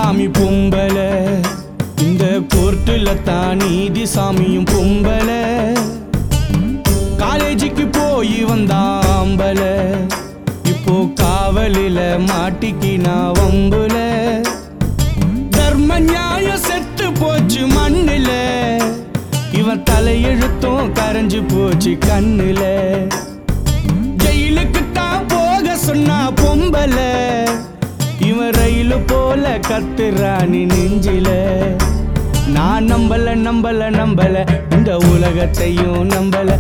சாமி பொம்பல இந்த கோர்ட்டுல தான் நீதி சாமியும் பொம்பல காலேஜுக்கு போய் வந்தாம்பல இப்போ காவலில மாட்டிக்கு நான் வம்புல தர்ம நியாயம் செத்து போச்சு மண்ணுல இவன் தலையெழுத்தும் கரைஞ்சு போச்சு கண்ணுல ஜெயிலுக்கு தான் போக சொன்னா பொம்பல இவன் ரயிலு போல கத்துறானி நெஞ்சில நான் நம்பல நம்பல நம்பல இந்த உலகத்தையும் நம்பல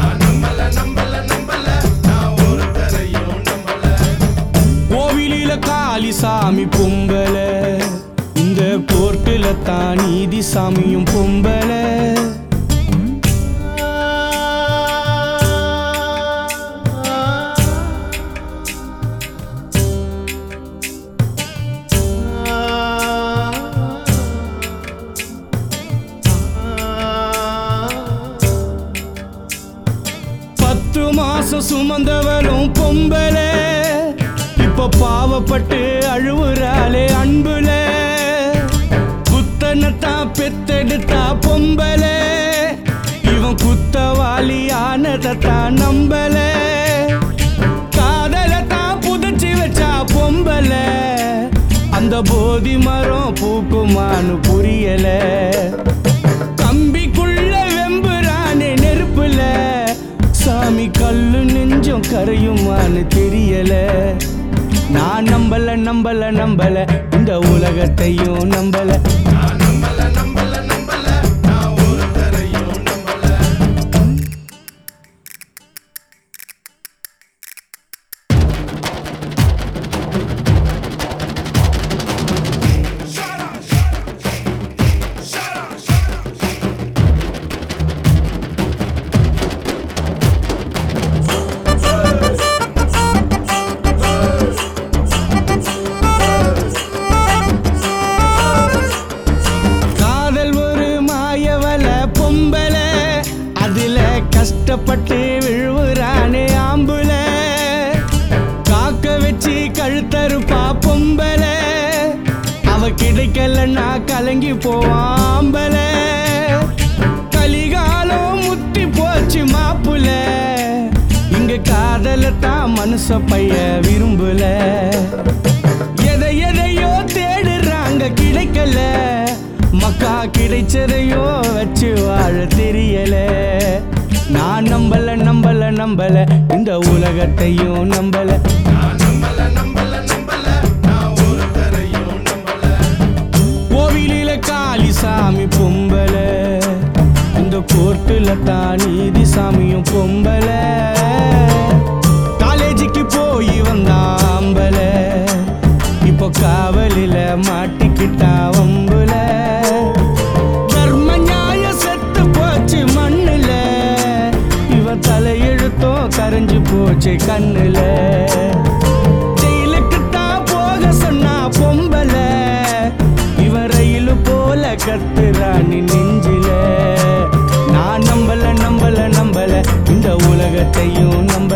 கோவிலில காளி சாமி பொம்பல இந்த கோர்ட்டுல தான் நீதி சாமியும் பொம்பல பத்து மாசம் சுமந்தவளும் பொம்பல இப்ப பாவப்பட்டு அழுவுறாளே அன்புல குத்தனத்தான் பெத்தெடுத்தா பொம்பல இவன் குத்தவாளி ஆனதான் நம்பல காதலத்தான் புதைச்சி வச்சா பொம்பல அந்த போதி மரம் பூக்குமான்னு புரியல கம்பிக்குள்ள வெம்புறானே நெருப்புல சாமி கல்லு நெஞ்சம் கரையுமான்னு தெரியல நான் நம்பல நம்பல நம்பல இந்த உலகத்தையும் நம்பல காதல் ஒரு மாயவல பொம்பல அதுல கஷ்டப்பட்டு விழுவுறானே ஆம்புல காக்க வச்சு கழுத்தறுப்பா பொம்பல அவ கிடைக்கலன்னா கலங்கி போவாம்பல கலிகாலம் முத்தி போச்சு மாப்புல இங்க காதலத்தான் மனுஷ பைய விரும்பல எதை எதையோ தேடுறாங்க கிடைக்கல மக்கா கிடைச்சதையோ வச்சு வாழ தெரியல நான் நம்பல நம்பல நம்பல இந்த உலகத்தையும் நம்பல கோவிலில காளி சாமி பொம்பல இந்த கோர்ட்டுல தான் நீதி சாமியும் பொம்பல காலேஜுக்கு போய் வந்தாம்பல இப்போ காவலில மாட்டிக்கிட்டா வம்புல தர்ம நியாயம் செத்து போச்சு மண்ணுல இவன் தலையெழுத்தும் கரைஞ்சு போச்சு கண்ணுல ஜெயிலுக்கு தான் போக சொன்னா பொம்பல இவன் ரயிலு போல கத்துறானி நெஞ்சில நான் நம்பல நம்பல நம்பல இந்த உலகத்தையும் நம்பல